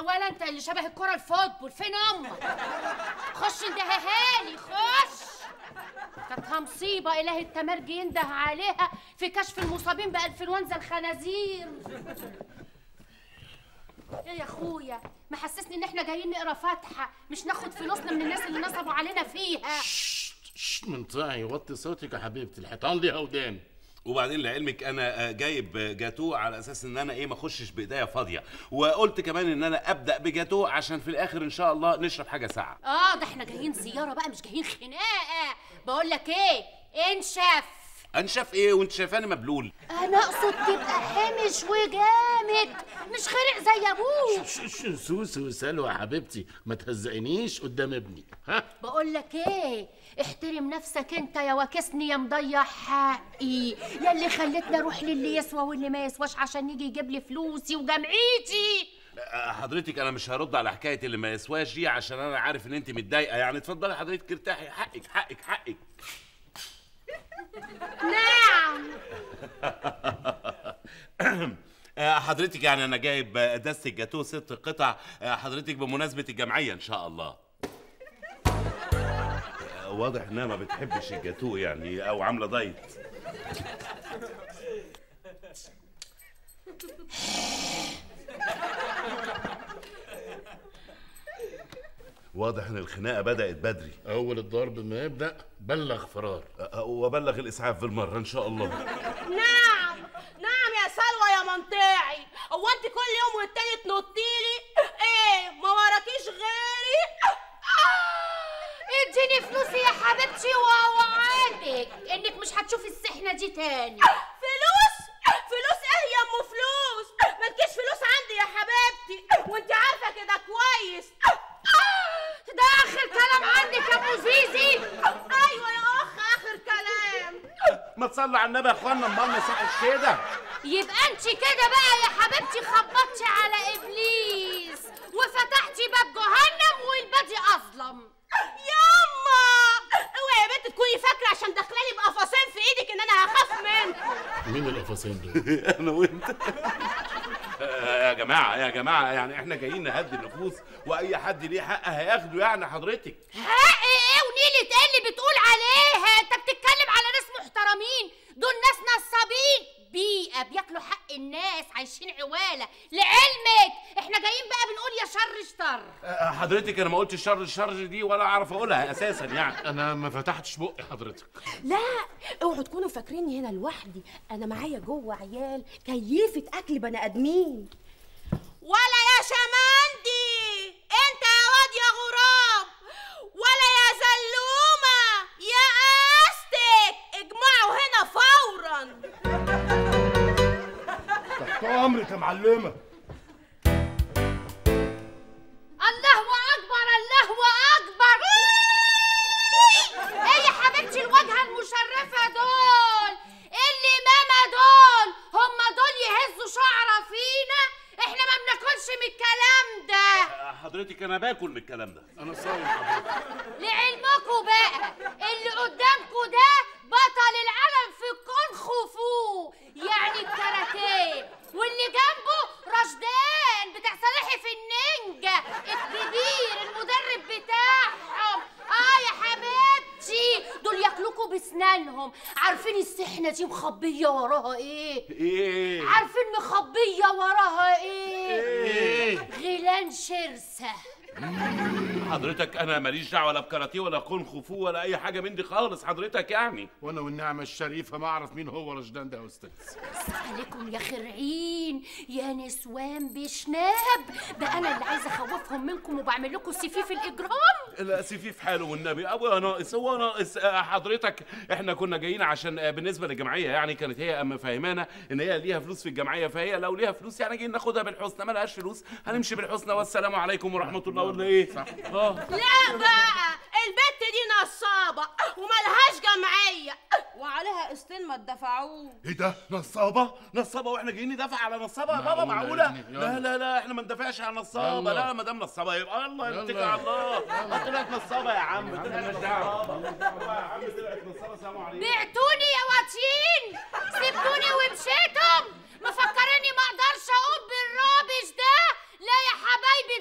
ولا انت اللي شبه الكره الفوتبول فين امك خش اندهها لي خش كانت مصيبة إله التمرجي ينده عليها في كشف المصابين بأنفلونزا الخنازير ايه يا اخويا محسسني ان احنا جايين نقرا فاتحه مش ناخد فلوسنا من الناس اللي نصبوا علينا فيها شش منطقي وطي صوتك يا حبيبتي الحيطان ليها ودان وبعدين لعلمك انا آه، جايب جاتو على اساس ان انا ايه ما اخشش بايديا فاضيه وقلت كمان ان انا ابدا بجاتو عشان في الاخر ان شاء الله نشرب حاجه ساقعه اه ده احنا جايين زياره بقى مش جايين خناقه بقول لك ايه انشف انشف ايه وانت شايفاني مبلول انا اقصد تبقى حمش وجامد مش خارق زي ابوك شش سوسو وسلوى يا حبيبتي ما تهزقنيش قدام ابني ها بقول لك ايه احترم نفسك انت يا واكسني يا مضيع حقي يا اللي خلتني اروح للي يسوى واللي ما يسواش عشان يجي يجيب لي فلوسي وجمعيتي آه، حضرتك انا مش هرد على حكايه اللي ما يسواش دي عشان انا عارف ان انت متضايقه يعني اتفضلي حضرتك ارتاحي حقك حقك حقك نعم آه، حضرتك يعني انا جايب آه، دستة جاتوه ست قطع آه، حضرتك بمناسبة الجمعية ان شاء الله آه، واضح انها ما بتحبش الجاتوه يعني او عاملة دايت واضح ان الخناقة بدأت بدري اول الضرب ما يبدا بلغ فرار آه، وابلغ الاسعاف بالمرة ان شاء الله نعم نعم يا سلوى يا منطعي هو انت كل يوم والتاني تنطيلي ايه ما وراكيش غيري اديني فلوسي يا حبيبتي واوعدك انك مش هتشوفي السحنه دي تاني فلوس فلوس ايه يا ام فلوس مالكيش فلوس عندي يا حبيبتي وانت عارفه كده كويس ده اخر كلام عندك يا ابو زيزي ايوه يا اخ اخر كلام ما تصلي على النبي يا اخوانا امال ما صحش كده يبقى انت كده بقى يا حبيبتي خبطتي على ابليس وفتحتي باب جهنم والبادي اظلم ياما اوعي يا بنت تكوني فاكره عشان داخلالي بقفصين في ايدك ان انا هخاف منكم مين القفصين دول انا وانت آه، يا جماعة يا جماعة يعني احنا جايين نهدي النفوس واي حد ليه حق هياخده يعني حضرتك حق ايه ونيلة ايه اللي بتقول عليها انت بتتكلم على ناس محترمين دول ناس نصابين بيئة بياكلوا حق الناس عايشين عوالة لعلمك احنا جايين بقى بنقول يا شر اشتر آه، حضرتك انا ما قلتش الشر الشر دي ولا اعرف اقولها اساسا يعني انا ما فتحتش بقي حضرتك لا اوعوا تكونوا فاكريني هنا لوحدي انا معايا جوه عيال كيفة اكل بني ادمين ولا يا شمندي انت يا واد يا غراب ولا يا زلومه يا استك اجمعوا هنا فورا تحت امرك يا معلمه الله اكبر الله اكبر ايه يا حبيبتي الواجهه المشرفه دول اللي ماما دول هم دول يهزوا شعره فينا احنا ما بناكلش من الكلام ده آه، حضرتك انا باكل من الكلام ده انا صايم حضرتك لعلمكم بقى اللي قدامكم ده بطل العالم في الكونغ فو يعني الكاراتيه واللي جنبه رشدان بتاع سلاحف النينجا الكبير المدرب بتاعهم اه يا حبيبتي دول ياكلوكوا بسنانهم عارفين السحنه دي مخبيه وراها ايه ايه عارفين مخبيه وراها ايه ايه غيلان شرسه حضرتك انا ماليش دعوه لا بكاراتيه ولا كونغ فو ولا اي حاجه من دي خالص حضرتك يعني وانا والنعمه الشريفه ما اعرف مين هو رشدان ده يا استاذ عليكم يا خرعين يا نسوان بشناب ده انا اللي عايزه اخوفهم منكم وبعمل لكم سفيف الاجرام لا سيفي في حاله والنبي ابويا ناقص هو ناقص آه، حضرتك احنا كنا جايين عشان آه، بالنسبه للجمعيه يعني كانت هي مفهمانا ان هي ليها فلوس في الجمعيه فهي لو ليها فلوس يعني جايين ناخدها بالحسنى ما لهاش فلوس هنمشي بالحسنى والسلام عليكم ورحمه الله ولا ايه صح اه لا بقى البت دي نصابه وملهاش جمعيه وعليها قسطين ما اتدفعوه ايه ده نصابه نصابه واحنا جايين ندافع على نصابه يا بابا معقولة يا معقوله ابني، لا يلا. لا لا احنا ما ندافعش على نصابه يلا. لا ما دام نصابه يبقى الله يلا. يتكل على الله آه، طلعت نصابه يا عم طلعت نصابه يا عم طلعت نصابه سلام عليكم بعتوني يا واطيين سبتوني ومشيتم مفكريني ما اقدرش اقوم بالرابش ده لا يا حبايبي